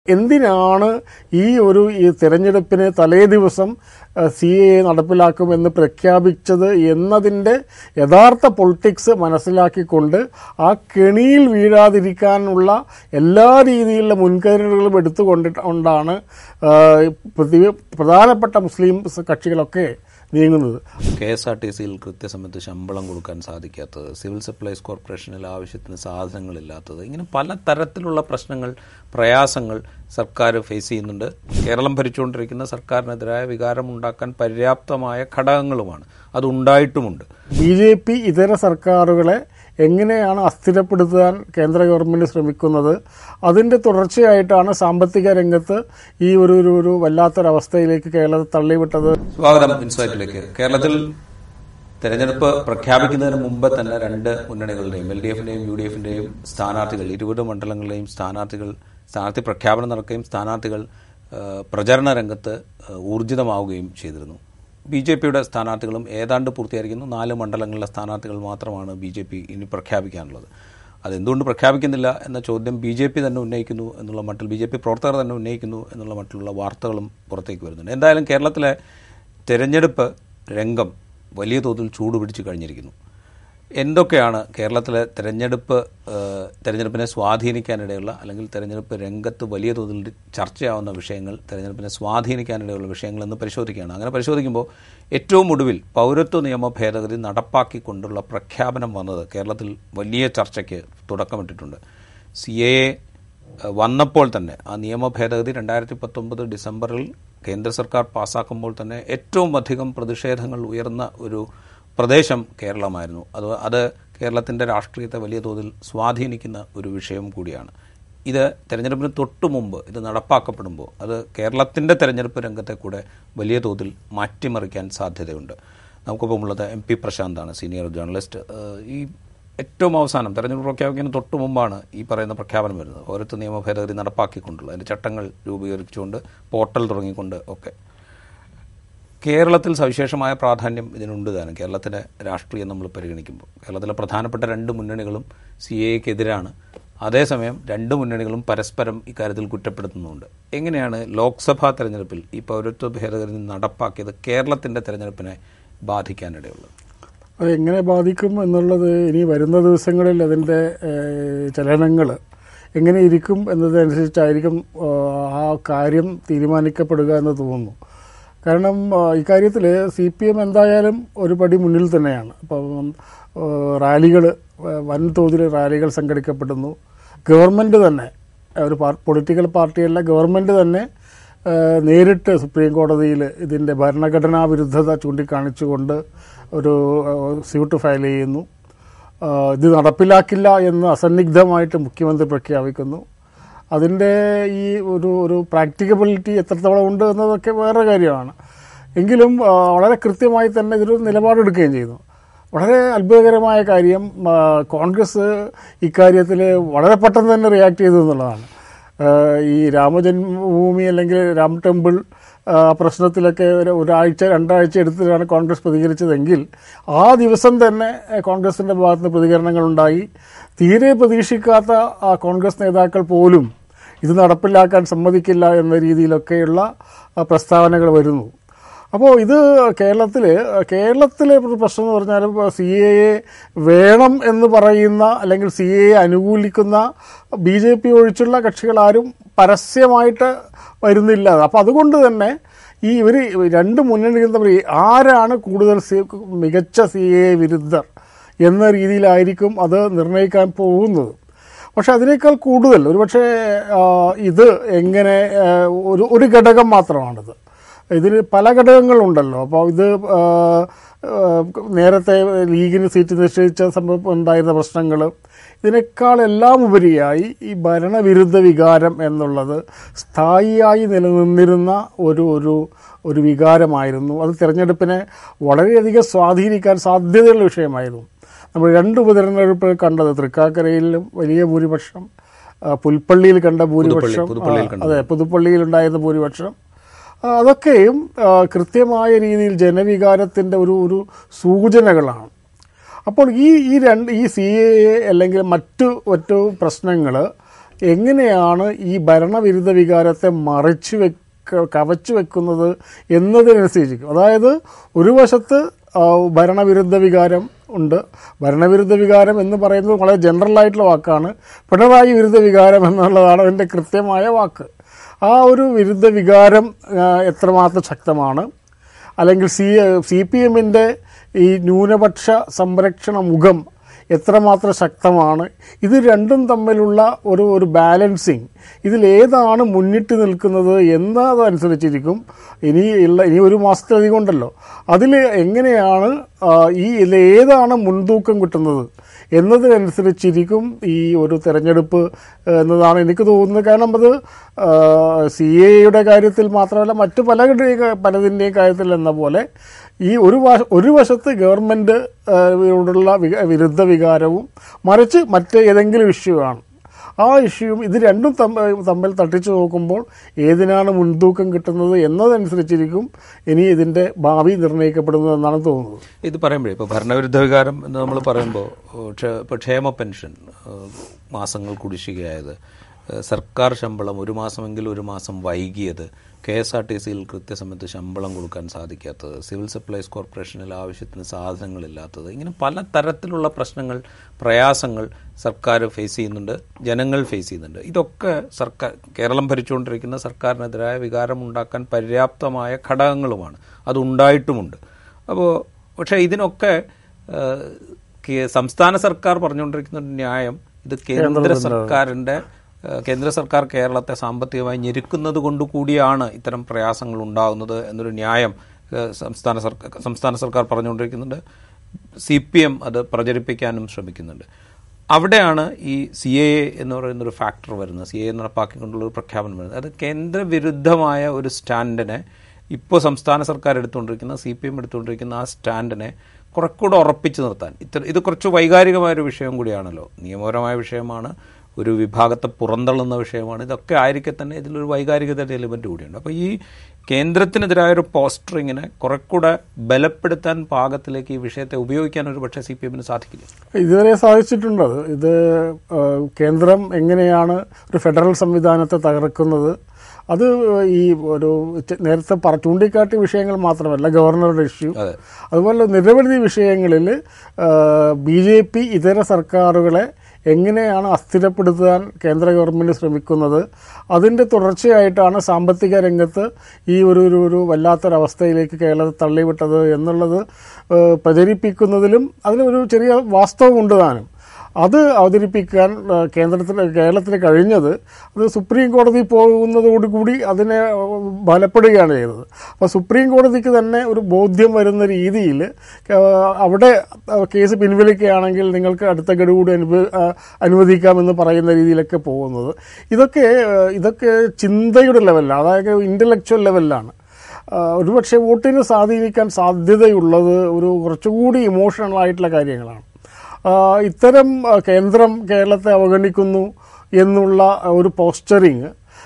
എന്തിനാണ് ഈ ഒരു ഈ തെരഞ്ഞെടുപ്പിന് തലേ ദിവസം സി എ നടപ്പിലാക്കുമെന്ന് പ്രഖ്യാപിച്ചത് എന്നതിൻ്റെ യഥാർത്ഥ പൊളിറ്റിക്സ് മനസ്സിലാക്കിക്കൊണ്ട് ആ കെണിയിൽ വീഴാതിരിക്കാനുള്ള എല്ലാ രീതിയിലുള്ള മുൻകരുതലുകളും എടുത്തുകൊണ്ടിട്ടാണ് പ്രതി- പ്രധാനപ്പെട്ട മുസ്ലിം കക്ഷികളൊക്കെ നീങ്ങുന്നത് കെ എസ് ആർ ടി സിയിൽ കൃത്യസമയത്ത് ശമ്പളം കൊടുക്കാൻ സാധിക്കാത്തത് സിവിൽ സപ്ലൈസ് കോർപ്പറേഷനിൽ ആവശ്യത്തിന് സാധനങ്ങളില്ലാത്തത് ഇങ്ങനെ പല തരത്തിലുള്ള പ്രശ്നങ്ങൾ പ്രയാസങ്ങൾ സർക്കാർ ഫേസ് ചെയ്യുന്നുണ്ട് കേരളം ഭരിച്ചുകൊണ്ടിരിക്കുന്ന സർക്കാരിനെതിരായ വികാരം ഉണ്ടാക്കാൻ പര്യാപ്തമായ ഘടകങ്ങളുമാണ് അത് ഉണ്ടായിട്ടുമുണ്ട് ബി ജെ പി ഇതര സർക്കാരുകളെ എങ്ങനെയാണ് അസ്ഥിരപ്പെടുത്താൻ കേന്ദ്ര ഗവൺമെന്റ് ശ്രമിക്കുന്നത് അതിന്റെ തുടർച്ചയായിട്ടാണ് സാമ്പത്തിക രംഗത്ത് ഈ ഒരു ഒരു ഒരു വല്ലാത്തൊരവസ്ഥയിലേക്ക് കേരളത്തെ തള്ളിവിട്ടത് സ്വാഗതം ഇൻസൈറ്റിലേക്ക് കേരളത്തിൽ തെരഞ്ഞെടുപ്പ് പ്രഖ്യാപിക്കുന്നതിന് മുമ്പ് തന്നെ രണ്ട് മുന്നണികളുടെയും എൽ ഡി എഫിന്റെയും യു ഡി എഫിന്റെയും സ്ഥാനാർത്ഥികൾ ഇരുപത് മണ്ഡലങ്ങളിലെയും സ്ഥാനാർത്ഥികൾ സ്ഥാനാർത്ഥി പ്രഖ്യാപനം നടക്കുകയും സ്ഥാനാർത്ഥികൾ ആ, പ്രചരണ രംഗത്ത് ആ, ഊർജിതമാവുകയും ചെയ്തിരുന്നു ബി ജെ പിയുടെ സ്ഥാനാർത്ഥികളും ഏതാണ്ട് പൂർത്തിയായിരിക്കുന്നു നാല് മണ്ഡലങ്ങളിലെ സ്ഥാനാർത്ഥികൾ മാത്രമാണ് ബി ജെ പി ഇനി പ്രഖ്യാപിക്കാനുള്ളത് അതെന്തുകൊണ്ട് പ്രഖ്യാപിക്കുന്നില്ല എന്ന ചോദ്യം ബി ജെ പി തന്നെ ഉന്നയിക്കുന്നു എന്നുള്ള മട്ടിൽ ബി ജെ പി പ്രവർത്തകർ തന്നെ ഉന്നയിക്കുന്നു എന്നുള്ള മട്ടിലുള്ള വാർത്തകളും പുറത്തേക്ക് വരുന്നുണ്ട് എന്തായാലും കേരളത്തിലെ തെരഞ്ഞെടുപ്പ് രംഗം വലിയ തോതിൽ ചൂടുപിടിച്ച് കഴിഞ്ഞിരിക്കുന്നു എന്തൊക്കെയാണ് കേരളത്തിലെ തെരഞ്ഞെടുപ്പ് ഏഹ്, തെരഞ്ഞെടുപ്പിനെ സ്വാധീനിക്കാനിടയുള്ള അല്ലെങ്കിൽ തെരഞ്ഞെടുപ്പ് രംഗത്ത് വലിയ തോതിൽ ചർച്ചയാവുന്ന വിഷയങ്ങൾ തെരഞ്ഞെടുപ്പിനെ സ്വാധീനിക്കാനിടയുള്ള വിഷയങ്ങൾ എന്ന് പരിശോധിക്കുകയാണ് അങ്ങനെ പരിശോധിക്കുമ്പോൾ ഏറ്റവും ഒടുവിൽ പൗരത്വ നിയമ ഭേദഗതി നടപ്പാക്കിക്കൊണ്ടുള്ള പ്രഖ്യാപനം വന്നത് കേരളത്തിൽ വലിയ ചർച്ചയ്ക്ക് തുടക്കമിട്ടിട്ടുണ്ട് സി എ വന്നപ്പോൾ തന്നെ ആ നിയമ ഭേദഗതി രണ്ടായിരത്തി പത്തൊമ്പത് ഡിസംബറിൽ കേന്ദ്ര സർക്കാർ പാസ്സാക്കുമ്പോൾ തന്നെ ഏറ്റവും അധികം പ്രതിഷേധങ്ങൾ ഉയർന്ന ഒരു പ്രദേശം കേരളമായിരുന്നു അത് അത് കേരളത്തിൻ്റെ രാഷ്ട്രീയത്തെ വലിയ തോതിൽ സ്വാധീനിക്കുന്ന ഒരു വിഷയം കൂടിയാണ് ഇത് തെരഞ്ഞെടുപ്പിന് തൊട്ടു മുമ്പ് ഇത് നടപ്പാക്കപ്പെടുമ്പോൾ അത് കേരളത്തിൻ്റെ തെരഞ്ഞെടുപ്പ് രംഗത്തെ കൂടെ വലിയ തോതിൽ മാറ്റിമറിക്കാൻ സാധ്യതയുണ്ട് നമുക്കിപ്പം ഉള്ളത് എം പി പ്രശാന്താണ് സീനിയർ ജേർണലിസ്റ്റ് ഏഹ് ഈ ഏറ്റവും അവസാനം തെരഞ്ഞെടുപ്പ് പ്രഖ്യാപിക്കുന്നതിന് തൊട്ടു മുമ്പാണ് ഈ പറയുന്ന പ്രഖ്യാപനം വരുന്നത് പൗരത്വ നിയമ ഭേദഗതി നടപ്പാക്കിക്കൊണ്ടുള്ള അതിൻ്റെ ചട്ടങ്ങൾ രൂപീകരിച്ചുകൊണ്ട് പോർട്ടൽ തുടങ്ങിക്കൊണ്ട് ഒക്കെ കേരളത്തിൽ സവിശേഷമായ പ്രാധാന്യം ഇതിനുണ്ട് താനും കേരളത്തിലെ രാഷ്ട്രീയം നമ്മൾ പരിഗണിക്കുമ്പോൾ കേരളത്തിലെ പ്രധാനപ്പെട്ട രണ്ട് മുന്നണികളും സി എക്കെതിരാണ് അതേസമയം രണ്ട് മുന്നണികളും പരസ്പരം ഇക്കാര്യത്തിൽ കുറ്റപ്പെടുത്തുന്നുണ്ട് എങ്ങനെയാണ് ലോക്സഭാ തെരഞ്ഞെടുപ്പിൽ ഈ പൗരത്വ ഭേദഗതി നടപ്പാക്കിയത് കേരളത്തിൻ്റെ തെരഞ്ഞെടുപ്പിനെ ബാധിക്കാനിടയുള്ളത് അത് എങ്ങനെ ബാധിക്കും എന്നുള്ളത് ഇനി വരുന്ന ദിവസങ്ങളിൽ അതിൻ്റെ ചലനങ്ങൾ എങ്ങനെ ഇരിക്കും എന്നതനുസരിച്ചായിരിക്കും ആ, ആ കാര്യം തീരുമാനിക്കപ്പെടുക എന്ന് തോന്നുന്നു കാരണം ആ, ഇക്കാര്യത്തിൽ സി പി എം എന്തായാലും ഒരു പടി മുന്നിൽ തന്നെയാണ് അപ്പം റാലികൾ വൻതോതിൽ റാലികൾ സംഘടിക്കപ്പെടുന്നു ഗവൺമെൻറ് തന്നെ ഒരു പൊളിറ്റിക്കൽ പാർട്ടിയല്ല ഗവൺമെൻറ് തന്നെ ആ, നേരിട്ട് സുപ്രീം കോടതിയിൽ ഇതിൻ്റെ ഭരണഘടനാ വിരുദ്ധത ചൂണ്ടിക്കാണിച്ചുകൊണ്ട് ഒരു ആ, സ്യൂട്ട് ഫയൽ ചെയ്യുന്നു ആ, ഇത് നടപ്പിലാക്കില്ല എന്ന് അസന്നിഗ്ധമായിട്ട് മുഖ്യമന്ത്രി പ്രഖ്യാപിക്കുന്നു അതിൻ്റെ ഈ ഒരു ഒരു പ്രാക്ടിക്കബിലിറ്റി എത്രത്തോളം ഉണ്ട് എന്നതൊക്കെ വേറെ കാര്യമാണ് എങ്കിലും ആ, വളരെ കൃത്യമായി തന്നെ ഇതിലൊരു നിലപാടെടുക്കുകയും ചെയ്യുന്നു വളരെ അത്ഭുതകരമായ കാര്യം ആ, കോൺഗ്രസ് ഇക്കാര്യത്തിൽ വളരെ പെട്ടെന്ന് തന്നെ റിയാക്ട് ചെയ്തു എന്നുള്ളതാണ് ആ, ഈ രാമജന്മഭൂമി അല്ലെങ്കിൽ രാം ടെമ്പിൾ ആ, പ്രശ്നത്തിലൊക്കെ ഒരു ഒരാഴ്ച രണ്ടാഴ്ച എടുത്തിട്ടാണ് കോൺഗ്രസ് പ്രതികരിച്ചതെങ്കിൽ ആ ദിവസം തന്നെ ഏഹ്, കോൺഗ്രസിന്റെ ഭാഗത്ത് നിന്ന് പ്രതികരണങ്ങളുണ്ടായി തീരെ പ്രതീക്ഷിക്കാത്ത ആ കോൺഗ്രസ് നേതാക്കൾ പോലും ഇത് നടപ്പിലാക്കാൻ സമ്മതിക്കില്ല എന്ന രീതിയിലൊക്കെയുള്ള ആ, പ്രസ്താവനകൾ വരുന്നു അപ്പോൾ ഇത് കേരളത്തിൽ കേരളത്തിലെ ഒരു പ്രശ്നം എന്ന് പറഞ്ഞാൽ സി എ വേണം എന്ന് പറയുന്ന അല്ലെങ്കിൽ സി എ അനുകൂലിക്കുന്ന ബി ജെ പി ഒഴിച്ചുള്ള കക്ഷികളാരും പരസ്യമായിട്ട് വരുന്നില്ല അപ്പോൾ അതുകൊണ്ട് തന്നെ ഈ ഇവർ രണ്ട് മുന്നണികളും തമ്മിൽ ആരാണ് കൂടുതൽ സി- മികച്ച സി എ വിരുദ്ധർ എന്ന രീതിയിലായിരിക്കും അത് നിർണ്ണയിക്കാൻ പോകുന്നത് പക്ഷെ അതിനേക്കാൾ കൂടുതൽ ഒരുപക്ഷെ ആ, ഇത് എങ്ങനെ ആ, ഒരു ഒരു ഘടകം മാത്രമാണിത് ഇതിൽ പല ഘടകങ്ങളുണ്ടല്ലോ അപ്പോൾ ഇത് ആ, ആ, നേരത്തെ ലീഗിന് സീറ്റ് നിശ്ചയിച്ച സംഭവം ഉണ്ടായിരുന്ന പ്രശ്നങ്ങൾ ഇതിനേക്കാൾ എല്ലാം ഉപരിയായി ഈ ഭരണവിരുദ്ധ വികാരം എന്നുള്ളത് സ്ഥായിയായി നിലനിന്നിരുന്ന ഒരു ഒരു ഒരു വികാരമായിരുന്നു അത് തിരഞ്ഞെടുപ്പിനെ വളരെയധികം സ്വാധീനിക്കാൻ സാധ്യതയുള്ള വിഷയമായിരുന്നു നമ്മൾ രണ്ട് ഉപതെരഞ്ഞെടുപ്പുകൾ കണ്ടത് തൃക്കാക്കരയിലും വലിയ ഭൂരിപക്ഷം ആ, പുൽപ്പള്ളിയിൽ കണ്ട ഭൂരിപക്ഷം പുതുപ്പള്ളിയിൽ ആ, അതെ പുതുപ്പള്ളിയിൽ ഉണ്ടായിരുന്ന ഭൂരിപക്ഷം ആ, അതൊക്കെയും ആ, കൃത്യമായ രീതിയിൽ ജനവികാരത്തിന്റെ ഒരു ഒരു സൂചനകളാണ് അപ്പോൾ ഈ ഈ രണ്ട് ഈ സി എ അല്ലെങ്കിൽ മറ്റു മറ്റു പ്രശ്നങ്ങൾ എങ്ങനെയാണ് ഈ ഭരണവിരുദ്ധ വികാരത്തെ മറിച്ചു വെക്ക കവച്ചു വെക്കുന്നത് എന്നതിനനുസരിച്ചിരിക്കും അതായത് ഒരു വശത്ത് ആ, ഭരണവിരുദ്ധ വികാരം ഉണ്ട് ഭരണവിരുദ്ധ വികാരം എന്ന് പറയുന്നത് വളരെ ജനറൽ ആയിട്ടുള്ള വാക്കാണ് പിണറായി വിരുദ്ധ വികാരം എന്നുള്ളതാണ് അതിൻ്റെ കൃത്യമായ വാക്ക് ആ ഒരു വിരുദ്ധ വികാരം ആ, എത്രമാത്രം ശക്തമാണ് അല്ലെങ്കിൽ സി സി പി എമ്മിൻ്റെ ഈ ന്യൂനപക്ഷ സംരക്ഷണ മുഖം എത്രമാത്രം ശക്തമാണ് ഇത് രണ്ടും തമ്മിലുള്ള ഒരു ഒരു ബാലൻസിങ് ഇതിലേതാണ് മുന്നിട്ട് നിൽക്കുന്നത് എന്നതനുസരിച്ചിരിക്കും ഇനി ഉള്ള ഇനി ഒരു മാസത്തിലധികം ഉണ്ടല്ലോ അതിൽ എങ്ങനെയാണ് ആ, ഈ ഇതിലേതാണ് മുൻതൂക്കം കിട്ടുന്നത് എന്നതിനനുസരിച്ചിരിക്കും ഈ ഒരു തെരഞ്ഞെടുപ്പ് എന്നതാണ് എനിക്ക് തോന്നുന്നത് കാരണം അത് സി എയുടെ കാര്യത്തിൽ മാത്രമല്ല മറ്റു പല പലതിൻ്റെയും കാര്യത്തിൽ എന്ന പോലെ ഈ ഒരു വശ ഒരു വശത്ത് ഗവൺമെൻറ് യോടുള്ള വിക- വിരുദ്ധ വികാരവും മറിച്ച് മറ്റ് ഏതെങ്കിലും ഇഷ്യൂ ആണ് ആ ഇഷ്യൂവും ഇത് രണ്ടും തമ്മ- തമ്മിൽ തട്ടിച്ചു നോക്കുമ്പോൾ ഏതിനാണ് മുൻതൂക്കം കിട്ടുന്നത് എന്നതനുസരിച്ചിരിക്കും ഇനി ഇതിൻ്റെ ഭാവി നിർണ്ണയിക്കപ്പെടുന്നത് എന്നാണ് തോന്നുന്നത് ഇത് പറയുമ്പോഴേ ഇപ്പോൾ ഭരണവിരുദ്ധ വികാരം എന്ന് നമ്മൾ പറയുമ്പോൾ ഇപ്പോൾ ക്ഷേമ പെൻഷൻ ഏഹ്, മാസങ്ങൾ കുടിശ്ശികയായത് ഏഹ്, സർക്കാർ ശമ്പളം ഒരു മാസമെങ്കിലും ഒരു മാസം വൈകിയത് കെ എസ് ആർ ടി സിയിൽ കൃത്യസമയത്ത് ശമ്പളം കൊടുക്കാൻ സാധിക്കാത്തത് സിവിൽ സപ്ലൈസ് കോർപ്പറേഷനിൽ ആവശ്യത്തിന് സാധനങ്ങളില്ലാത്തത് ഇങ്ങനെ പല തരത്തിലുള്ള പ്രശ്നങ്ങൾ പ്രയാസങ്ങൾ സർക്കാർ ഫേസ് ചെയ്യുന്നുണ്ട് ജനങ്ങൾ ഫേസ് ചെയ്യുന്നുണ്ട് ഇതൊക്കെ സർക്കാർ കേരളം ഭരിച്ചുകൊണ്ടിരിക്കുന്ന സർക്കാരിനെതിരായ വികാരം ഉണ്ടാക്കാൻ പര്യാപ്തമായ ഘടകങ്ങളുമാണ് അതുണ്ടായിട്ടുമുണ്ട് അപ്പോൾ പക്ഷേ ഇതിനൊക്കെ ഏഹ്, കേ- സംസ്ഥാന സർക്കാർ പറഞ്ഞുകൊണ്ടിരിക്കുന്ന ഒരു ന്യായം ഇത് കേന്ദ്ര സർക്കാരിന്റെ ഏഹ്, കേന്ദ്ര സർക്കാർ കേരളത്തെ സാമ്പത്തികമായി ഞെരുക്കുന്നത് കൊണ്ട് കൂടിയാണ് ഇത്തരം പ്രയാസങ്ങൾ ഉണ്ടാകുന്നത് എന്നൊരു ന്യായം ഏഹ്, സംസ്ഥാന സർക്കാർ സംസ്ഥാന സർക്കാർ പറഞ്ഞുകൊണ്ടിരിക്കുന്നുണ്ട് സി പി എം അത് പ്രചരിപ്പിക്കാനും ശ്രമിക്കുന്നുണ്ട് അവിടെയാണ് ഈ സി എ എന്ന് പറയുന്ന ഒരു ഫാക്ടർ വരുന്നത് സി എ നടപ്പാക്കിക്കൊണ്ടുള്ള ഒരു പ്രഖ്യാപനം വരുന്നത് അത് കേന്ദ്ര വിരുദ്ധമായ ഒരു സ്റ്റാൻഡിനെ ഇപ്പോൾ സംസ്ഥാന സർക്കാർ എടുത്തുകൊണ്ടിരിക്കുന്ന സി പി എം എടുത്തുകൊണ്ടിരിക്കുന്ന ആ സ്റ്റാൻഡിനെ കുറച്ചുകൂടെ ഉറപ്പിച്ചു നിർത്താൻ ഇത്ര ഇത് കുറച്ച് വൈകാരികമായ ഒരു വിഷയം കൂടിയാണല്ലോ നിയമപരമായ വിഷയമാണ് ഒരു വിഭാഗത്തെ പുറന്തള്ളുന്ന വിഷയമാണ് ഇതൊക്കെ ആയിരിക്കെ തന്നെ ഇതിലൊരു വൈകാരികതയുടെ എലിമെന്റ് കൂടിയുണ്ട് അപ്പോൾ ഈ കേന്ദ്രത്തിനെതിരായ ഒരു പോസ്റ്ററിങ്ങിനെ കുറെക്കൂടെ ബലപ്പെടുത്താൻ പാകത്തിലേക്ക് ഈ വിഷയത്തെ ഉപയോഗിക്കാൻ ഒരു പക്ഷേ സി പി എമ്മിന് സാധിക്കില്ല ഇതുവരെ സാധിച്ചിട്ടുണ്ട് അത് ഇത് ആ, കേന്ദ്രം എങ്ങനെയാണ് ഒരു ഫെഡറൽ സംവിധാനത്തെ തകർക്കുന്നത് അത് ഈ ഒരു ചെ- നേരത്തെ പറ ചൂണ്ടിക്കാട്ടിയ വിഷയങ്ങൾ മാത്രമല്ല ഗവർണറുടെ ഇഷ്യൂ അതെ അതുപോലെ നിരവധി വിഷയങ്ങളിൽ ബി ജെ പി ഇതര സർക്കാരുകളെ എങ്ങനെയാണ് അസ്ഥിരപ്പെടുത്താൻ കേന്ദ്ര ഗവൺമെൻറ് ശ്രമിക്കുന്നത് അതിൻ്റെ തുടർച്ചയായിട്ടാണ് സാമ്പത്തിക രംഗത്ത് ഈ ഒരു ഒരു ഒരു വല്ലാത്തൊരവസ്ഥയിലേക്ക് കേരളത്തെ തള്ളിവിട്ടത് എന്നുള്ളത് ഏഹ്, പ്രചരിപ്പിക്കുന്നതിലും അതിലൊരു ചെറിയ വാസ്തവമുണ്ട് താനും അത് അവതരിപ്പിക്കാൻ ആ, കേന്ദ്രത്തിന് കേരളത്തിന് കഴിഞ്ഞത് അത് സുപ്രീം കോടതി പോകുന്നതോടുകൂടി അതിനെ ആ, ബലപ്പെടുകയാണ് ചെയ്തത് അപ്പോൾ സുപ്രീം കോടതിക്ക് തന്നെ ഒരു ബോധ്യം വരുന്ന രീതിയിൽ ആ, അവിടെ ആ, കേസ് പിൻവലിക്കുകയാണെങ്കിൽ നിങ്ങൾക്ക് അടുത്ത ഗഡു കൂടി അനുഭവ ആ, അനുവദിക്കാമെന്ന് പറയുന്ന രീതിയിലൊക്കെ പോകുന്നത് ഇതൊക്കെ ആ, ഇതൊക്കെ ചിന്തയുടെ ലെവലിലാണ് അതായത് ഇൻ്റലക്ച്വൽ ലെവലിലാണ് ആ, ഒരുപക്ഷെ വോട്ടിന് സ്വാധീനിക്കാൻ സാധ്യതയുള്ളത് ഒരു കുറച്ചുകൂടി ഇമോഷണൽ ആയിട്ടുള്ള കാര്യങ്ങളാണ് ആ, ഇത്തരം ആ, കേന്ദ്രം കേരളത്തെ അവഗണിക്കുന്നു എന്നുള്ള ഒരു പോസ്റ്ററിങ്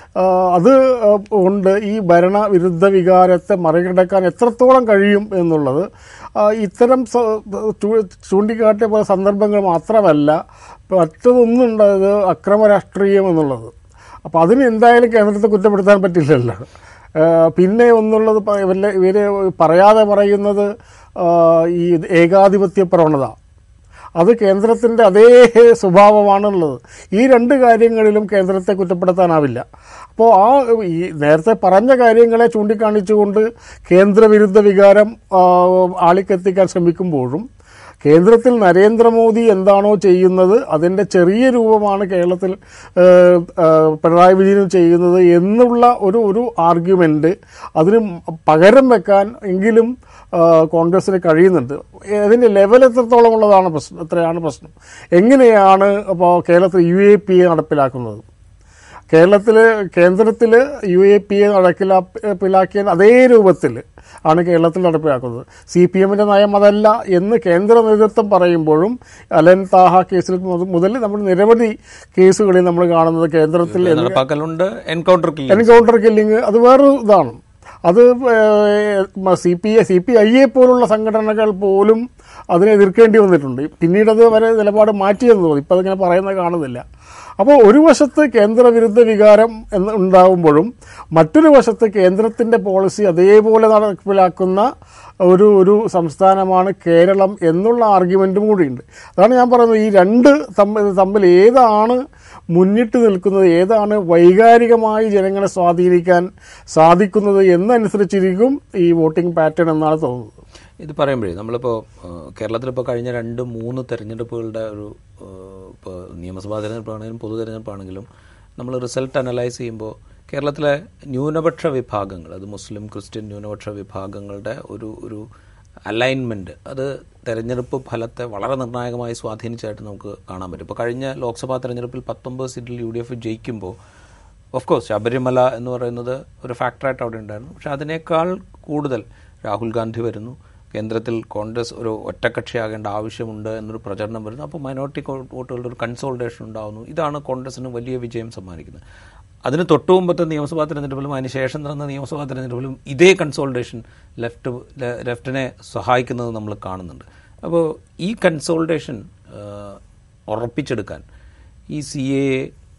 അത് ആ, കൊണ്ട് ഈ ഭരണവിരുദ്ധ വികാരത്തെ മറികടക്കാൻ എത്രത്തോളം കഴിയും എന്നുള്ളത് ആ, ഇത്തരം സ- ചൂ- ചൂണ്ടിക്കാട്ടിയ പല സന്ദർഭങ്ങൾ മാത്രമല്ല മറ്റതൊന്നുണ്ട് അത് അക്രമ രാഷ്ട്രീയം എന്നുള്ളത് അപ്പോൾ അതിന് എന്തായാലും കേന്ദ്രത്തെ കുറ്റപ്പെടുത്താൻ പറ്റില്ലല്ലോ ആ, പിന്നെ ഒന്നുള്ളത് പ- ഇവരുടെ ഇവര് പറയാതെ പറയുന്നത് ആ, ഈ ഏകാധിപത്യ പ്രവണത അത് കേന്ദ്രത്തിൻ്റെ അതേ സ്വഭാവമാണുള്ളത് ഈ രണ്ട് കാര്യങ്ങളിലും കേന്ദ്രത്തെ കുറ്റപ്പെടുത്താനാവില്ല അപ്പോൾ ആ ഈ നേരത്തെ പറഞ്ഞ കാര്യങ്ങളെ ചൂണ്ടിക്കാണിച്ചുകൊണ്ട് കേന്ദ്രവിരുദ്ധ വികാരം ആ, ആളിക്കെത്തിക്കാൻ ശ്രമിക്കുമ്പോഴും കേന്ദ്രത്തിൽ നരേന്ദ്രമോദി എന്താണോ ചെയ്യുന്നത് അതിൻ്റെ ചെറിയ രൂപമാണ് കേരളത്തിൽ ഏഹ്, ഏഹ്, പിണറായി വിജയനും ചെയ്യുന്നത് എന്നുള്ള ഒരു ഒരു ആർഗ്യുമെൻ്റ് അതിന് പകരം വെക്കാൻ എങ്കിലും ആ, കോൺഗ്രസിന് കഴിയുന്നുണ്ട് അതിൻ്റെ ലെവൽ എത്രത്തോളം ഉള്ളതാണ് പ്രശ്നം എത്രയാണ് പ്രശ്നം എങ്ങനെയാണ് അപ്പോൾ കേരളത്തിൽ യു എ പി എ നടപ്പിലാക്കുന്നത് കേരളത്തിൽ കേന്ദ്രത്തിൽ യു എ പി എ നടപ്പിലാക്കിയ അതേ രൂപത്തിൽ ആണ് കേരളത്തിൽ നടപ്പിലാക്കുന്നത് സി പി എമ്മിൻ്റെ നയം അതല്ല എന്ന് കേന്ദ്ര നേതൃത്വം പറയുമ്പോഴും അലൻ താഹ കേസിൽ മുത- മുതൽ നമ്മൾ നിരവധി കേസുകളിൽ നമ്മൾ കാണുന്നത് കേന്ദ്രത്തിൽ നടപ്പാക്കലുണ്ട് എൻകൗണ്ടർ കില്ലിംഗ് എൻകൗണ്ടർ കില്ലിങ് അത് വേറൊരു ഇതാണ് അത് C P C P I A പോലുള്ള സംഘടനകൾ പോലും അതിനെ എതിർക്കേണ്ടി വന്നിട്ടുണ്ട് പിന്നീട് അത് വരെ നിലപാട് മാറ്റിയെന്ന് തോന്നി ഇപ്പം അതിങ്ങനെ പറയുന്നത് കാണുന്നില്ല അപ്പോൾ ഒരു വശത്ത് കേന്ദ്രവിരുദ്ധ വികാരം എന്ന് ഉണ്ടാകുമ്പോഴും മറ്റൊരു വശത്ത് കേന്ദ്രത്തിൻ്റെ പോളിസി അതേപോലെ നടപ്പിലാക്കുന്ന ഒരു ഒരു സംസ്ഥാനമാണ് കേരളം എന്നുള്ള ആർഗ്യുമെൻറ്റും കൂടിയുണ്ട് അതാണ് ഞാൻ പറയുന്നത് ഈ രണ്ട് തമ്മിൽ തമ്മിൽ ഏതാണ് മുന്നിട്ട് നിൽക്കുന്നത് ഏതാണ് വൈകാരികമായി ജനങ്ങളെ സ്വാധീനിക്കാൻ സാധിക്കുന്നത് എന്നനുസരിച്ചിരിക്കും ഈ വോട്ടിംഗ് പാറ്റേൺ എന്നാണ് തോന്നുന്നത് ഇത് പറയുമ്പോഴേ നമ്മളിപ്പോൾ കേരളത്തിലിപ്പോൾ കഴിഞ്ഞ രണ്ട് മൂന്ന് തെരഞ്ഞെടുപ്പുകളുടെ ഒരു ഇപ്പോൾ നിയമസഭാ തെരഞ്ഞെടുപ്പാണെങ്കിലും പൊതു തെരഞ്ഞെടുപ്പാണെങ്കിലും നമ്മൾ റിസൾട്ട് അനലൈസ് ചെയ്യുമ്പോൾ കേരളത്തിലെ ന്യൂനപക്ഷ വിഭാഗങ്ങൾ അത് മുസ്ലിം ക്രിസ്ത്യൻ ന്യൂനപക്ഷ വിഭാഗങ്ങളുടെ ഒരു ഒരു അലൈൻമെൻറ്റ് അത് തെരഞ്ഞെടുപ്പ് ഫലത്തെ വളരെ നിർണായകമായി സ്വാധീനിച്ചതായിട്ട് നമുക്ക് കാണാൻ പറ്റും ഇപ്പോൾ കഴിഞ്ഞ ലോക്സഭാ തെരഞ്ഞെടുപ്പിൽ പത്തൊമ്പത് സീറ്റിൽ യു ഡി എഫ് ജയിക്കുമ്പോൾ ഓഫ് കോഴ്സ് ശബരിമല എന്ന് പറയുന്നത് ഒരു ഫാക്ടറായിട്ട് അവിടെ ഉണ്ടായിരുന്നു പക്ഷെ അതിനേക്കാൾ കൂടുതൽ രാഹുൽ ഗാന്ധി വരുന്നു കേന്ദ്രത്തിൽ കോൺഗ്രസ് ഒരു ഒറ്റക്കക്ഷിയാകേണ്ട ആവശ്യമുണ്ട് എന്നൊരു പ്രചരണം വരുന്നു അപ്പോൾ മൈനോറിറ്റി വോട്ടുകളുടെ ഒരു കൺസോൾട്ടേഷൻ ഉണ്ടാകുന്നു ഇതാണ് കോൺഗ്രസിന് വലിയ വിജയം സമ്മാനിക്കുന്നത് അതിന് തൊട്ടു മുമ്പത്തെ നിയമസഭാ തെരഞ്ഞെടുപ്പിലും അതിന് ശേഷം നടന്ന നിയമസഭാ തെരഞ്ഞെടുപ്പിലും ഇതേ കൺസോൾട്ടേഷൻ ലെഫ്റ്റ് ലെഫ്റ്റിനെ സഹായിക്കുന്നത് നമ്മൾ കാണുന്നുണ്ട് അപ്പോൾ ഈ കൺസോൾട്ടേഷൻ ഉറപ്പിച്ചെടുക്കാൻ ഈ സി എ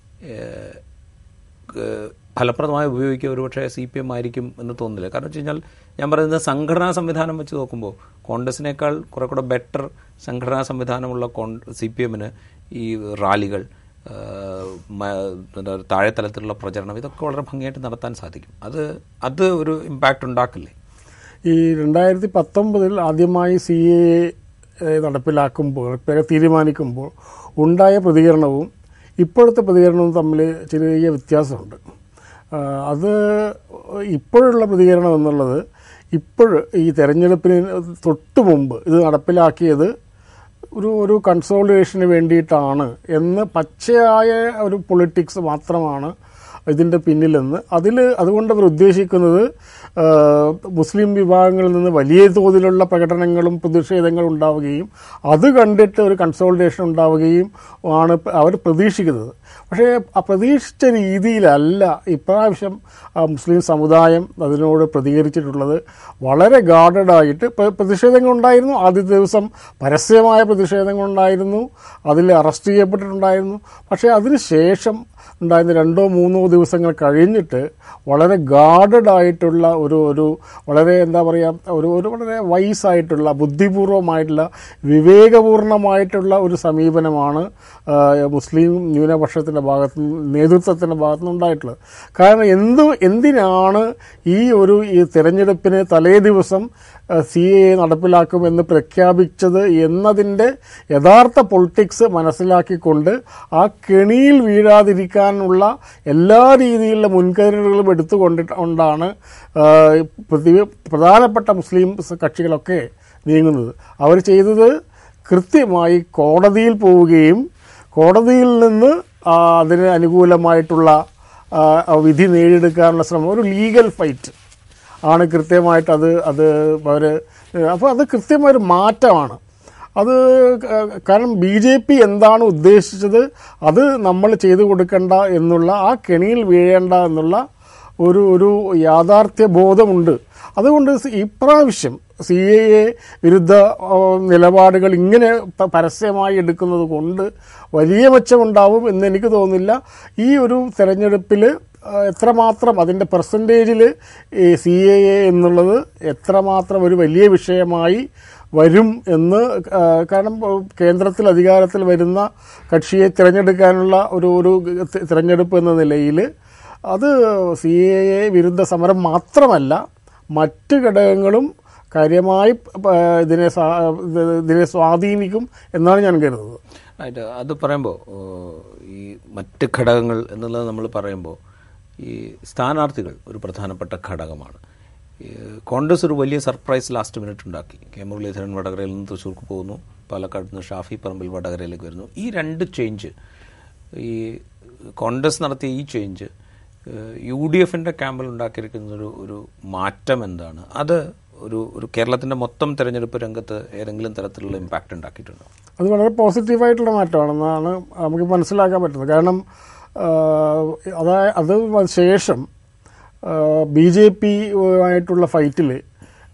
ഫലപ്രദമായി ഉപയോഗിക്കുക ഒരുപക്ഷെ സി പി എം ആയിരിക്കും എന്ന് തോന്നുന്നില്ല കാരണം വെച്ച് കഴിഞ്ഞാൽ ഞാൻ പറയുന്നത് സംഘടനാ സംവിധാനം വെച്ച് നോക്കുമ്പോൾ കോൺഗ്രസിനേക്കാൾ കുറെ കൂടെ ബെറ്റർ സംഘടനാ സംവിധാനമുള്ള കോൺ സി പി എമ്മിന് ഈ റാലികൾ എന്താ താഴെത്തലത്തിലുള്ള പ്രചരണം ഇതൊക്കെ വളരെ ഭംഗിയായിട്ട് നടത്താൻ സാധിക്കും അത് അത് ഒരു ഇമ്പാക്റ്റ് ഉണ്ടാക്കില്ലേ ഈ രണ്ടായിരത്തി പത്തൊമ്പതിൽ ആദ്യമായി സി എ നടപ്പിലാക്കുമ്പോൾ തീരുമാനിക്കുമ്പോൾ ഉണ്ടായ പ്രതികരണവും ഇപ്പോഴത്തെ പ്രതികരണവും തമ്മിൽ ചെറിയ വ്യത്യാസമുണ്ട് അത് ഇപ്പോഴുള്ള പ്രതികരണം എന്നുള്ളത് ഇപ്പോൾ ഈ തെരഞ്ഞെടുപ്പിന് തൊട്ട് മുമ്പ് ഇത് നടപ്പിലാക്കിയത് ഒരു ഒരു കൺസോളിഡേഷന് വേണ്ടിയിട്ടാണ് എന്ന് പച്ചയായ ഒരു പൊളിറ്റിക്സ് മാത്രമാണ് ഇതിൻ്റെ പിന്നിലെന്ന് അതിൽ അതുകൊണ്ട് അവർ ഉദ്ദേശിക്കുന്നത് മുസ്ലിം വിഭാഗങ്ങളിൽ നിന്ന് വലിയ തോതിലുള്ള പ്രകടനങ്ങളും പ്രതിഷേധങ്ങളും ഉണ്ടാവുകയും അത് കണ്ടിട്ട് ഒരു കൺസോൾട്ടേഷൻ ഉണ്ടാവുകയും ആണ് അവർ പ്രതീക്ഷിക്കുന്നത് പക്ഷേ ആ പ്രതീക്ഷിച്ച രീതിയിലല്ല ഇപ്രാവശ്യം മുസ്ലിം സമുദായം അതിനോട് പ്രതികരിച്ചിട്ടുള്ളത് വളരെ ഗാർഡഡായിട്ട് പ്രതിഷേധങ്ങളുണ്ടായിരുന്നു ആദ്യത്തെ ദിവസം പരസ്യമായ പ്രതിഷേധങ്ങളുണ്ടായിരുന്നു അതിൽ അറസ്റ്റ് ചെയ്യപ്പെട്ടിട്ടുണ്ടായിരുന്നു പക്ഷേ അതിനുശേഷം ഉണ്ടായിരുന്ന രണ്ടോ മൂന്നോ ദിവസങ്ങൾ കഴിഞ്ഞിട്ട് വളരെ ഗാർഡഡ് ആയിട്ടുള്ള ഒരു ഒരു വളരെ എന്താ പറയുക ഒരു ഒരു വളരെ വൈസായിട്ടുള്ള ബുദ്ധിപൂർവമായിട്ടുള്ള വിവേകപൂർണമായിട്ടുള്ള ഒരു സമീപനമാണ് മുസ്ലിം ന്യൂനപക്ഷത്തിൻ്റെ ഭാഗത്തു നേതൃത്വത്തിൻ്റെ ഭാഗത്തു നിന്നുണ്ടായിട്ടുള്ളത് കാരണം എന്ത് എന്തിനാണ് ഈ ഒരു ഈ തെരഞ്ഞെടുപ്പിന് തലേ ദിവസം സി എ നടപ്പിലാക്കുമെന്ന് പ്രഖ്യാപിച്ചത് എന്നതിൻ്റെ യഥാർത്ഥ പൊളിറ്റിക്സ് മനസ്സിലാക്കിക്കൊണ്ട് ആ കെണിയിൽ വീഴാതിരിക്കാനുള്ള എല്ലാ രീതിയിലുള്ള മുൻകരുതലുകളും എടുത്തുകൊണ്ടിട്ടാണ് പ്രധാനപ്പെട്ട മുസ്ലിം കക്ഷികളൊക്കെ നീങ്ങുന്നത് അവർ ചെയ്തത് കൃത്യമായി കോടതിയിൽ പോവുകയും കോടതിയിൽ നിന്ന് അതിന് അനുകൂലമായിട്ടുള്ള വിധി നേടിയെടുക്കാനുള്ള ശ്രമം ഒരു ലീഗൽ ഫൈറ്റ് ആണ് കൃത്യമായിട്ട് അത് അത് അവർ അപ്പോൾ അത് കൃത്യമായൊരു മാറ്റമാണ് അത് കാരണം ബി ജെ പി എന്താണ് ഉദ്ദേശിച്ചത് അത് നമ്മൾ ചെയ്തു കൊടുക്കേണ്ട എന്നുള്ള ആ കെണിയിൽ വീഴേണ്ട എന്നുള്ള ഒരു ഒരു യാഥാർത്ഥ്യ ബോധമുണ്ട് അതുകൊണ്ട് ഇപ്രാവശ്യം സി എ എ വിരുദ്ധ നിലപാടുകൾ ഇങ്ങനെ പരസ്യമായി എടുക്കുന്നത് കൊണ്ട് വലിയ മെച്ചമുണ്ടാവും എന്ന് എനിക്ക് തോന്നുന്നില്ല ഈ ഒരു തെരഞ്ഞെടുപ്പിൽ എത്രമാത്രം അതിൻ്റെ പെർസെൻറ്റേജിൽ ഈ സി എ എ എന്നുള്ളത് എത്രമാത്രം ഒരു വലിയ വിഷയമായി വരും എന്ന് കാരണം കേന്ദ്രത്തിൽ അധികാരത്തിൽ വരുന്ന കക്ഷിയെ തിരഞ്ഞെടുക്കാനുള്ള ഒരു ഒരു തിരഞ്ഞെടുപ്പ് എന്ന നിലയിൽ അത് സി എ എ വിരുദ്ധ സമരം മാത്രമല്ല മറ്റ് ഘടകങ്ങളും കാര്യമായി ഇതിനെ ഇതിനെ സ്വാധീനിക്കും എന്നാണ് ഞാൻ കരുതുന്നത് ആയിട്ട് അത് പറയുമ്പോൾ ഈ മറ്റ് ഘടകങ്ങൾ എന്നുള്ളത് നമ്മൾ പറയുമ്പോൾ ഈ സ്ഥാനാർത്ഥികൾ ഒരു പ്രധാനപ്പെട്ട ഘടകമാണ് കോൺഗ്രസ് ഒരു വലിയ സർപ്രൈസ് ലാസ്റ്റ് മിനിറ്റ് ഉണ്ടാക്കി കെ മുരളീധരൻ വടകരയിൽ നിന്ന് തൃശ്ശൂർക്ക് പോകുന്നു പാലക്കാട് നിന്ന് ഷാഫി പറമ്പിൽ വടകരയിലേക്ക് വരുന്നു ഈ രണ്ട് ചേഞ്ച് ഈ കോൺഗ്രസ് നടത്തിയ ഈ ചേഞ്ച് യു ഡി എഫിൻ്റെ ക്യാമ്പിൽ ഉണ്ടാക്കിയിരിക്കുന്ന ഒരു ഒരു മാറ്റം എന്താണ് അത് ഒരു ഒരു കേരളത്തിൻ്റെ മൊത്തം തെരഞ്ഞെടുപ്പ് രംഗത്ത് ഏതെങ്കിലും തരത്തിലുള്ള ഇമ്പാക്റ്റ് ഉണ്ടാക്കിയിട്ടുണ്ടോ അത് വളരെ പോസിറ്റീവായിട്ടുള്ള മാറ്റമാണെന്നാണ് നമുക്ക് മനസ്സിലാക്കാൻ പറ്റുന്നത് കാരണം അതായത് അത് ശേഷം ബി ജെ പി ആയിട്ടുള്ള ഫൈറ്റിൽ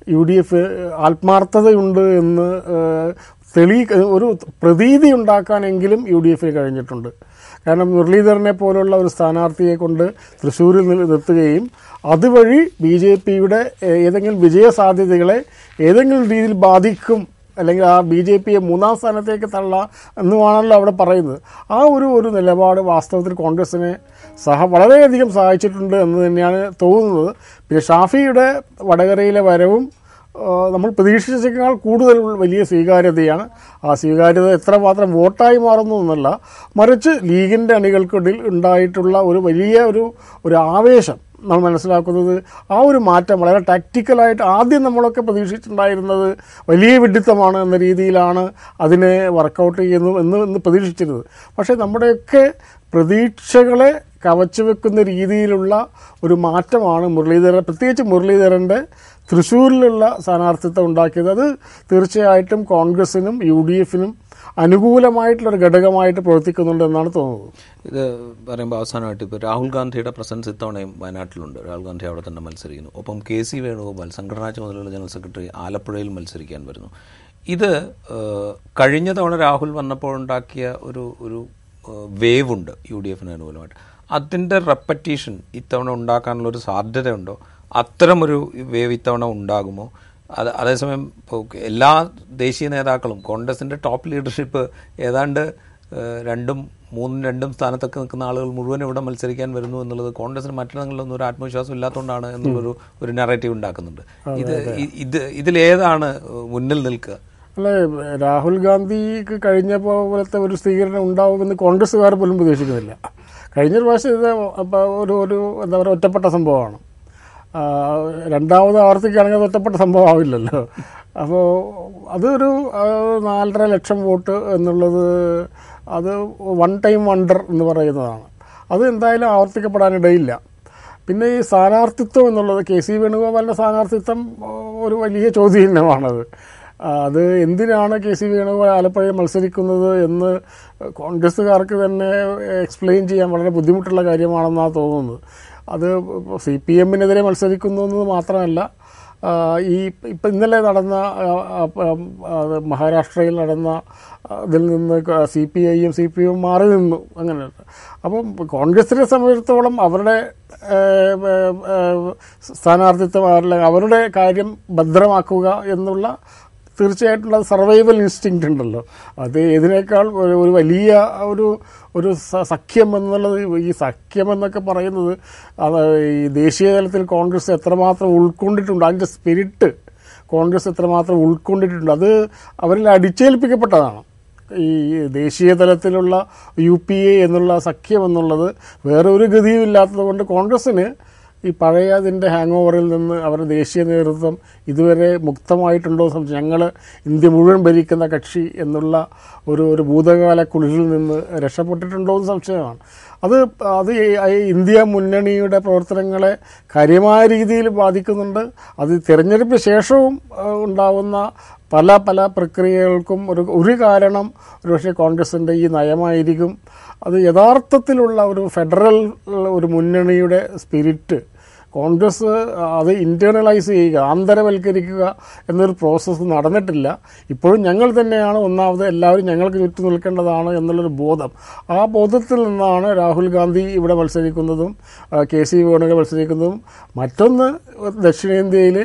യു ഡി എഫ് ആത്മാർത്ഥതയുണ്ട് എന്ന് ഏഹ്, തെളി ഒരു പ്രതീതി ഉണ്ടാക്കാനെങ്കിലും യു ഡി എഫിന് കഴിഞ്ഞിട്ടുണ്ട് കാരണം മുരളീധരനെ പോലുള്ള ഒരു സ്ഥാനാർത്ഥിയെ കൊണ്ട് തൃശ്ശൂരിൽ നിൽ- നിർത്തുകയും അതുവഴി ബി ജെ പിയുടെ ഏതെങ്കിലും വിജയ സാധ്യതകളെ ഏതെങ്കിലും രീതിയിൽ ബാധിക്കും അല്ലെങ്കിൽ ആ ബി ജെ പിയെ മൂന്നാം സ്ഥാനത്തേക്ക് തള്ളാം എന്നുമാണല്ലോ അവിടെ പറയുന്നത് ആ ഒരു ഒരു നിലപാട് വാസ്തവത്തിൽ കോൺഗ്രസിനെ സഹ വളരെയധികം സഹായിച്ചിട്ടുണ്ട് എന്ന് തന്നെയാണ് തോന്നുന്നത് പിന്നെ ഷാഫിയുടെ വടകരയിലെ വരവും ആ, നമ്മൾ പ്രതീക്ഷിച്ചേക്കാൾ കൂടുതൽ വലിയ സ്വീകാര്യതയാണ് ആ സ്വീകാര്യത എത്രമാത്രം വോട്ടായി മാറുന്നു എന്നല്ല മറിച്ച് ലീഗിൻ്റെ അണികൾക്കിടയിൽ ഉണ്ടായിട്ടുള്ള ഒരു വലിയ ഒരു ഒരു ആവേശം നമ്മൾ മനസ്സിലാക്കുന്നത് ആ ഒരു മാറ്റം വളരെ ടാക്റ്റിക്കലായിട്ട് ആദ്യം നമ്മളൊക്കെ പ്രതീക്ഷിച്ചിട്ടുണ്ടായിരുന്നത് വലിയ വിഡിത്തമാണ് എന്ന രീതിയിലാണ് അതിനെ വർക്കൗട്ട് ചെയ്യുന്നു എന്ന് എന്ന് പ്രതീക്ഷിച്ചിരുന്നത് പക്ഷേ നമ്മുടെയൊക്കെ പ്രതീക്ഷകളെ കവച്ചു വെക്കുന്ന രീതിയിലുള്ള ഒരു മാറ്റമാണ് മുരളീധരൻ പ്രത്യേകിച്ച് മുരളീധരൻ്റെ തൃശ്ശൂരിലുള്ള സ്ഥാനാർത്ഥിത്വം ഉണ്ടാക്കിയത് അത് തീർച്ചയായിട്ടും കോൺഗ്രസിനും യു ഡി എഫിനും അനുകൂലമായിട്ടുള്ളൊരു ഘടകമായിട്ട് പ്രവർത്തിക്കുന്നുണ്ട് എന്നാണ് തോന്നുന്നത് ഇത് പറയുമ്പോൾ അവസാനമായിട്ട് ഇപ്പോൾ രാഹുൽ ഗാന്ധിയുടെ പ്രസൻസ് ഇത്തവണയും വയനാട്ടിലുണ്ട് രാഹുൽ ഗാന്ധി അവിടെ തന്നെ മത്സരിക്കുന്നു ഒപ്പം കെ സി വേണുഗോപാൽ സംഘടനാ ചുമതലയുള്ള ജനറൽ സെക്രട്ടറി ആലപ്പുഴയിൽ മത്സരിക്കാൻ വരുന്നു ഇത് ഏഹ്, കഴിഞ്ഞ തവണ രാഹുൽ വന്നപ്പോഴുണ്ടാക്കിയ ഒരു ഒരു വേവ് ഉണ്ട് യു ഡി എഫിന് അനുകൂലമായിട്ട് അതിൻ്റെ റെപ്പറ്റീഷൻ ഇത്തവണ ഉണ്ടാക്കാനുള്ള ഒരു സാധ്യതയുണ്ടോ അത്തരമൊരു വേവ് ഇത്തവണ ഉണ്ടാകുമോ അത് അതേസമയം ഇപ്പോൾ എല്ലാ ദേശീയ നേതാക്കളും കോൺഗ്രസിൻ്റെ ടോപ്പ് ലീഡർഷിപ്പ് ഏതാണ്ട് ഏഹ് രണ്ടും മൂന്നും രണ്ടും സ്ഥാനത്തൊക്കെ നിൽക്കുന്ന ആളുകൾ മുഴുവൻ ഇവിടെ മത്സരിക്കാൻ വരുന്നു എന്നുള്ളത് കോൺഗ്രസിന് മറ്റിടങ്ങളിലൊന്നും ഒരു ആത്മവിശ്വാസം ഇല്ലാത്തതുകൊണ്ടാണ് എന്നുള്ളൊരു ഒരു നറേറ്റീവ് ഉണ്ടാക്കുന്നുണ്ട് ഇത് ഇ- ഇത് ഇതിലേതാണ് മുന്നിൽ നിൽക്കുക അല്ല രാഹുൽ ഗാന്ധിക്ക് കഴിഞ്ഞ പോലത്തെ ഒരു സ്വീകരണം ഉണ്ടാവുമെന്ന് കോൺഗ്രസ്സുകാർ പോലും പ്രതീക്ഷിക്കുന്നില്ല കഴിഞ്ഞ പ്രാവശ്യം ഇത് അപ്പൊ ഒരു ഒരു എന്താ പറയുക ഒറ്റപ്പെട്ട സംഭവമാണ് ആ, രണ്ടാമത് ആവർത്തിക്കുകയാണെങ്കിൽ അത് ഒറ്റപ്പെട്ട സംഭവം ആവില്ലല്ലോ അപ്പോൾ അതൊരു ആ, നാലര ലക്ഷം വോട്ട് എന്നുള്ളത് അത് വൺ ടൈം വണ്ടർ എന്ന് പറയുന്നതാണ് അത് എന്തായാലും ആവർത്തിക്കപ്പെടാനിടയില്ല പിന്നെ ഈ സ്ഥാനാർത്ഥിത്വം എന്നുള്ളത് കെ സി വേണുഗോപാലിൻ്റെ സ്ഥാനാർത്ഥിത്വം ആ, ഒരു വലിയ ചോദ്യചിഹ്നമാണത് ആ, അത് എന്തിനാണ് കെ സി വേണുഗോപാൽ ആലപ്പുഴയിൽ മത്സരിക്കുന്നത് എന്ന് കോൺഗ്രസ്സുകാർക്ക് തന്നെ എക്സ്പ്ലെയിൻ ചെയ്യാൻ വളരെ ബുദ്ധിമുട്ടുള്ള കാര്യമാണെന്നാണ് തോന്നുന്നത് അത് സി പി എമ്മിനെതിരെ മത്സരിക്കുന്നു എന്നത് മാത്രമല്ല ആ, ഈ ഇപ്പം ഇന്നലെ നടന്ന ആ, ആ, ആ, അത് മഹാരാഷ്ട്രയിൽ നടന്ന ആ, ഇതിൽ നിന്ന് സി പി ഐയും സി പി എം മാറി നിന്നു അങ്ങനെ അപ്പം കോൺഗ്രസിനെ സംബന്ധിച്ചിടത്തോളം അവരുടെ ഏ, ഏ, ഏ, സ്ഥാനാർത്ഥിത്വം അല്ലെങ്കിൽ അവരുടെ കാര്യം ഭദ്രമാക്കുക എന്നുള്ള തീർച്ചയായിട്ടും അത് സർവൈവൽ ഇൻസ്റ്റിങ്ക്റ്റ് ഉണ്ടല്ലോ അത് ഇതിനേക്കാൾ ഒരു ഒരു വലിയ ഒരു ഒരു സ- സഖ്യം എന്നുള്ളത് ഈ സഖ്യം എന്നൊക്കെ പറയുന്നത് അത് ഈ ദേശീയ തലത്തിൽ കോൺഗ്രസ് എത്രമാത്രം ഉൾക്കൊണ്ടിട്ടുണ്ട് അതിൻ്റെ സ്പിരിറ്റ് കോൺഗ്രസ് എത്രമാത്രം ഉൾക്കൊണ്ടിട്ടുണ്ട് അത് അവരിൽ അടിച്ചേൽപ്പിക്കപ്പെട്ടതാണ് ഈ ദേശീയ തലത്തിലുള്ള യു പി എ എന്നുള്ള സഖ്യം എന്നുള്ളത് വേറെ ഒരു ഗതിയും ഇല്ലാത്തത് കൊണ്ട് കോൺഗ്രസ്സിന് ഈ പഴയ അതിൻ്റെ ഹാങ് ഓവറിൽ നിന്ന് അവരുടെ ദേശീയ നേതൃത്വം ഇതുവരെ മുക്തമായിട്ടുണ്ടോ എന്ന് സംശയം ഞങ്ങൾ ഇന്ത്യ മുഴുവൻ ഭരിക്കുന്ന കക്ഷി എന്നുള്ള ഒരു ഒരു ഭൂതകാല കുളിരിൽ നിന്ന് രക്ഷപ്പെട്ടിട്ടുണ്ടോ എന്ന് സംശയമാണ് അത് അത് ഈ- ഈ ഇന്ത്യ മുന്നണിയുടെ പ്രവർത്തനങ്ങളെ കാര്യമായ രീതിയിൽ ബാധിക്കുന്നുണ്ട് അത് തിരഞ്ഞെടുപ്പിന് ശേഷവും ആ, ഉണ്ടാവുന്ന പല പല പ്രക്രിയകൾക്കും ഒരു ഒരു കാരണം ഒരുപക്ഷെ കോൺഗ്രസിൻ്റെ ഈ നയമായിരിക്കും അത് യഥാർത്ഥത്തിലുള്ള ഒരു ഫെഡറൽ ഒരു മുന്നണിയുടെ സ്പിരിറ്റ് കോൺഗ്രസ് അത് ഇന്റേണലൈസ് ചെയ്യുക ആന്തരവൽക്കരിക്കുക എന്നൊരു പ്രോസസ്സ് നടന്നിട്ടില്ല ഇപ്പോഴും ഞങ്ങൾ തന്നെയാണ് ഒന്നാമത് എല്ലാവരും ഞങ്ങൾക്ക് ചുറ്റും നിൽക്കേണ്ടതാണ് എന്നുള്ളൊരു ബോധം ആ ബോധത്തിൽ നിന്നാണ് രാഹുൽ ഗാന്ധി ഇവിടെ മത്സരിക്കുന്നതും ആ, കെ സി വേണുഗോപാൽ മത്സരിക്കുന്നതും മറ്റൊന്ന് ദക്ഷിണേന്ത്യയിൽ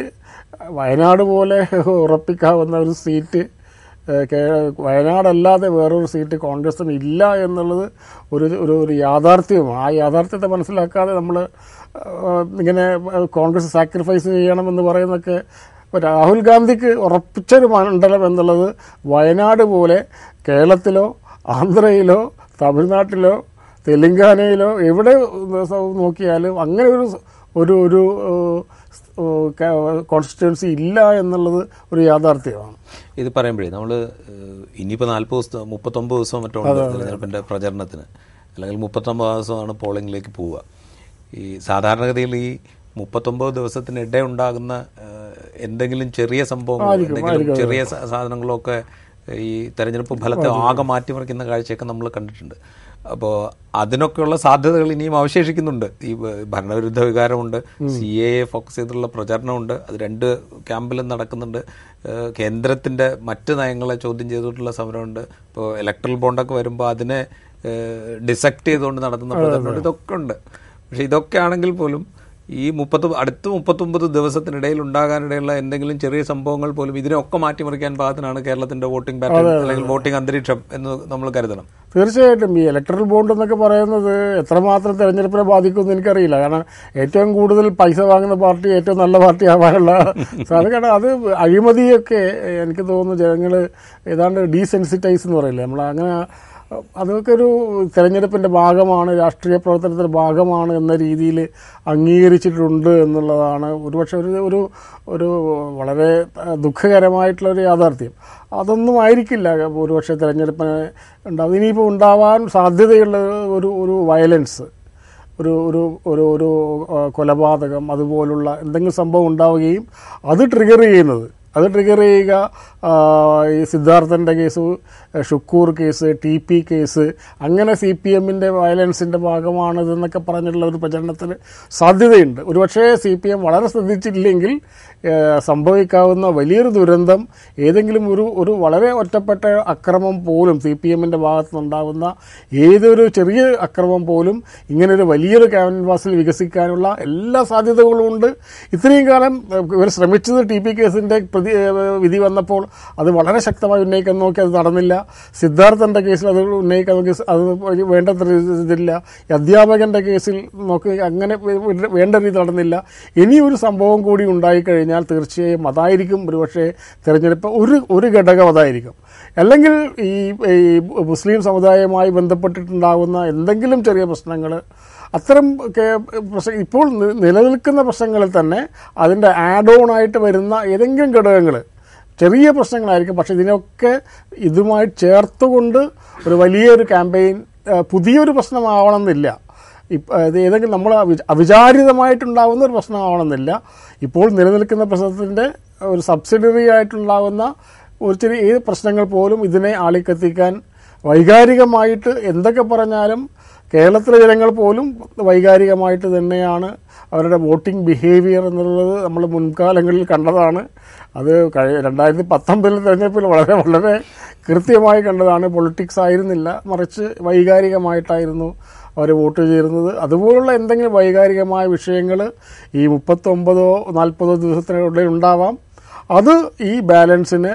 വയനാട് പോലെ ഉറപ്പിക്കാവുന്ന ഒരു സീറ്റ് ഏഹ് കേ- വയനാടല്ലാതെ വേറൊരു സീറ്റ് കോൺഗ്രസിന് ഇല്ല എന്നുള്ളത് ഒരു ഒരു ഒരു യാഥാർത്ഥ്യമാണ് ആ യാഥാർത്ഥ്യത്തെ മനസ്സിലാക്കാതെ നമ്മൾ ഇങ്ങനെ കോൺഗ്രസ് സാക്രിഫൈസ് ചെയ്യണമെന്ന് പറയുന്നതൊക്കെ ഇപ്പോൾ രാഹുൽ ഗാന്ധിക്ക് ഉറപ്പിച്ചൊരു മണ്ഡലം എന്നുള്ളത് വയനാട് പോലെ കേരളത്തിലോ ആന്ധ്രയിലോ തമിഴ്നാട്ടിലോ തെലങ്കാനയിലോ എവിടെ നോക്കിയാലും അങ്ങനെ ഒരു ഒരു ഒരു കോൺസ്റ്റിറ്റ്യുവൻസി ഇല്ല എന്നുള്ളത് ഒരു യാഥാർത്ഥ്യമാണ് ഇത് പറയുമ്പോഴേ നമ്മൾ ഇനിയിപ്പോൾ നാൽപ്പത് ദിവസം മുപ്പത്തൊമ്പത് ദിവസം മറ്റോ ഉണ്ട് തെരഞ്ഞെടുപ്പിന്റെ പ്രചരണത്തിന് അല്ലെങ്കിൽ മുപ്പത്തൊമ്പത് ദിവസമാണ് പോളിംഗിലേക്ക് പോവുക ഈ സാധാരണഗതിയിൽ ഈ മുപ്പത്തൊമ്പത് ദിവസത്തിനിടെ ഉണ്ടാകുന്ന ഏഹ്, എന്തെങ്കിലും ചെറിയ സംഭവങ്ങളോ എന്തെങ്കിലും ചെറിയ സ- സാധനങ്ങളോ ഒക്കെ ഈ തെരഞ്ഞെടുപ്പ് ഫലത്തെ ആകെ മാറ്റിമറിക്കുന്ന കാഴ്ചയൊക്കെ നമ്മൾ കണ്ടിട്ടുണ്ട് അപ്പോൾ അതിനൊക്കെയുള്ള സാധ്യതകൾ ഇനിയും അവശേഷിക്കുന്നുണ്ട് ഈ ഭ- ഭരണവിരുദ്ധ വികാരമുണ്ട് സി എ ഫോക്കസ് ചെയ്തിട്ടുള്ള പ്രചാരണമുണ്ട് അത് രണ്ട് ക്യാമ്പിലും നടക്കുന്നുണ്ട് ഏഹ് കേന്ദ്രത്തിന്റെ മറ്റ് നയങ്ങളെ ചോദ്യം ചെയ്തിട്ടുള്ള സമരമുണ്ട് ഇപ്പോൾ ഇലക്ട്രൽ ബോണ്ടൊക്കെ വരുമ്പോൾ അതിനെ ഡിസക്ട് ചെയ്തുകൊണ്ട് നടത്തുന്ന പ്രചാരണമുണ്ട് ഇതൊക്കെ ഉണ്ട് പക്ഷെ ഇതൊക്കെ ആണെങ്കിൽ പോലും ഈ മുപ്പത്ത് അടുത്ത മുപ്പത്തൊമ്പത് ദിവസത്തിനിടയിൽ ഉണ്ടാകാനിടയുള്ള എന്തെങ്കിലും ചെറിയ സംഭവങ്ങൾ പോലും ഇതിനെയൊക്കെ മാറ്റിമറിക്കാൻ പാകത്തിനാണ് കേരളത്തിന്റെ വോട്ടിംഗ് പാറ്റേൺ അല്ലെങ്കിൽ വോട്ടിംഗ് അന്തരീക്ഷം എന്ന് നമ്മൾ കരുതണം തീർച്ചയായിട്ടും ഈ ഇലക്ട്രൽ ബോണ്ട് എന്നൊക്കെ പറയുന്നത് എത്രമാത്രം തെരഞ്ഞെടുപ്പിനെ ബാധിക്കുമെന്ന് എനിക്കറിയില്ല കാരണം ഏറ്റവും കൂടുതൽ പൈസ വാങ്ങുന്ന പാർട്ടി ഏറ്റവും നല്ല പാർട്ടി ആവാനുള്ള സാധ്യത കാരണം അത് അഴിമതിയൊക്കെ എനിക്ക് തോന്നുന്നു ജനങ്ങൾ ഏതാണ്ട് ഡീസെൻസിറ്റൈസ് എന്ന് പറയില്ലേ നമ്മൾ അങ്ങനെ അതൊക്കെ ഒരു തെരഞ്ഞെടുപ്പിന്റെ ഭാഗമാണ് രാഷ്ട്രീയ പ്രവർത്തനത്തിന്റെ ഭാഗമാണ് എന്ന രീതിയിൽ അംഗീകരിച്ചിട്ടുണ്ട് എന്നുള്ളതാണ് ഒരുപക്ഷെ ഒരു ഒരു ഒരു വളരെ ദുഃഖകരമായിട്ടുള്ള ഒരു യാഥാർത്ഥ്യം അതൊന്നും ആയിരിക്കില്ല ഒരുപക്ഷെ തെരഞ്ഞെടുപ്പിന് ഉണ്ടാവും ഇനിയിപ്പോൾ ഉണ്ടാവാൻ സാധ്യതയുള്ള ഒരു ഒരു വയലൻസ് ഒരു ഒരു ഒരു ഒരു ആ, കൊലപാതകം അതുപോലുള്ള എന്തെങ്കിലും സംഭവം ഉണ്ടാവുകയും അത് ട്രിഗർ ചെയ്യുന്നത് അത് ട്രിഗർ ചെയ്യുക ആ, ഈ സിദ്ധാർത്ഥൻ്റെ case Shukkur case T P case അങ്ങനെ സി പി എമ്മിൻ്റെ വയലൻസിൻ്റെ ഭാഗമാണിതെന്നൊക്കെ പറഞ്ഞിട്ടുള്ള ഒരു പ്രചരണത്തിന് സാധ്യതയുണ്ട് ഒരുപക്ഷേ സി പി എം വളരെ ശ്രദ്ധിച്ചില്ലെങ്കിൽ ഏ, സംഭവിക്കാവുന്ന വലിയൊരു ദുരന്തം ഏതെങ്കിലും ഒരു ഒരു വളരെ ഒറ്റപ്പെട്ട അക്രമം പോലും സി പി എമ്മിൻ്റെ ഭാഗത്തുനിന്നുണ്ടാകുന്ന ഏതൊരു ചെറിയ അക്രമം പോലും ഇങ്ങനൊരു വലിയൊരു ക്യാൻവാസിൽ വികസിക്കാനുള്ള എല്ലാ സാധ്യതകളും ഉണ്ട് ഇത്രയും കാലം ഏ, ഇവർ ശ്രമിച്ചത് ടി പി കേസിൻ്റെ പ്രതി ഏ, വിധി വന്നപ്പോൾ അത് വളരെ ശക്തമായി ഉന്നയിക്കാൻ നോക്കി അത് നടന്നില്ല സിദ്ധാർത്ഥന്റെ കേസിൽ അത് ഉന്നയിക്കാൻ നോക്കി അത് വേണ്ടത്ര ഇതില്ല ഈ അധ്യാപകന്റെ കേസിൽ നോക്കി അങ്ങനെ വേ- വേണ്ട രീതി നടന്നില്ല ഇനി ഒരു സംഭവം കൂടി ഉണ്ടായിക്കഴിഞ്ഞാൽ തീർച്ചയായും അതായിരിക്കും ഒരുപക്ഷെ തെരഞ്ഞെടുപ്പ് ഒരു ഒരു ഘടകം അതായിരിക്കും അല്ലെങ്കിൽ ഈ ഈ മുസ്ലിം സമുദായവുമായി ബന്ധപ്പെട്ടിട്ടുണ്ടാകുന്ന എന്തെങ്കിലും ചെറിയ പ്രശ്നങ്ങൾ അത്തരം കേ- പ്രശ്ന ഇപ്പോൾ നി- നിലനിൽക്കുന്ന പ്രശ്നങ്ങളിൽ തന്നെ അതിൻ്റെ ആഡ് ഓൺ ആയിട്ട് വരുന്ന ഏതെങ്കിലും ഘടകങ്ങൾ ചെറിയ പ്രശ്നങ്ങളായിരിക്കും പക്ഷെ ഇതിനൊക്കെ ഇതുമായി ചേർത്തുകൊണ്ട് ഒരു വലിയൊരു ക്യാമ്പയിൻ പുതിയൊരു പ്രശ്നമാവണമെന്നില്ല ഇപ്പ- ഇത് ഏതെങ്കിലും നമ്മൾ അവി- അവിചാരിതമായിട്ടുണ്ടാകുന്ന ഒരു പ്രശ്നമാവണമെന്നില്ല ഇപ്പോൾ നിലനിൽക്കുന്ന പ്രശ്നത്തിൻ്റെ ഒരു സബ്സിഡറി ആയിട്ടുണ്ടാകുന്ന ഒരു ചെറിയ ഏത് പ്രശ്നങ്ങൾ പോലും ഇതിനെ ആളിക്കത്തിക്കാൻ വൈകാരികമായിട്ട് എന്തൊക്കെ പറഞ്ഞാലും കേരളത്തിലെ ജനങ്ങൾ പോലും വൈകാരികമായിട്ട് തന്നെയാണ് അവരുടെ വോട്ടിംഗ് ബിഹേവിയർ എന്നുള്ളത് നമ്മൾ മുൻകാലങ്ങളിൽ കണ്ടതാണ് അത് കഴി രണ്ടായിരത്തി പത്തൊമ്പതിലെ തെരഞ്ഞെടുപ്പിൽ വളരെ വളരെ കൃത്യമായി കണ്ടതാണ് പൊളിറ്റിക്സ് ആയിരുന്നില്ല മറിച്ച് വൈകാരികമായിട്ടായിരുന്നു അവർ വോട്ട് ചേരുന്നത് അതുപോലുള്ള എന്തെങ്കിലും വൈകാരികമായ വിഷയങ്ങൾ ഈ മുപ്പത്തൊമ്പതോ നാൽപ്പതോ ദിവസത്തിനുള്ളിൽ ഉണ്ടാവാം അത് ഈ ബാലൻസിനെ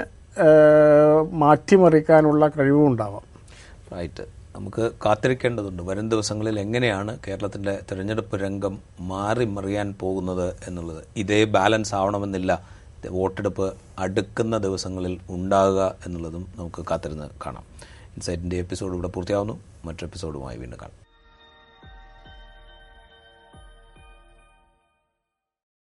ഏഹ്, മാറ്റിമറിക്കാനുള്ള കഴിവും ഉണ്ടാവാം റൈറ്റ് നമുക്ക് കാത്തിരിക്കേണ്ടതുണ്ട് വരും ദിവസങ്ങളിൽ എങ്ങനെയാണ് കേരളത്തിന്റെ തെരഞ്ഞെടുപ്പ് രംഗം മാറി മറിയാൻ പോകുന്നത് എന്നുള്ളത് ഇതേ ബാലൻസ് ആവണമെന്നില്ല വോട്ടെടുപ്പ് അടുക്കുന്ന ദിവസങ്ങളിൽ ഉണ്ടാകുക എന്നുള്ളതും നമുക്ക് കാത്തിരുന്ന് കാണാം ഇൻസൈറ്റിന്റെ എപ്പിസോഡ് ഇവിടെ പൂർത്തിയാവുന്നു മറ്റൊരു എപ്പിസോഡുമായി വീണ്ടും കാണാം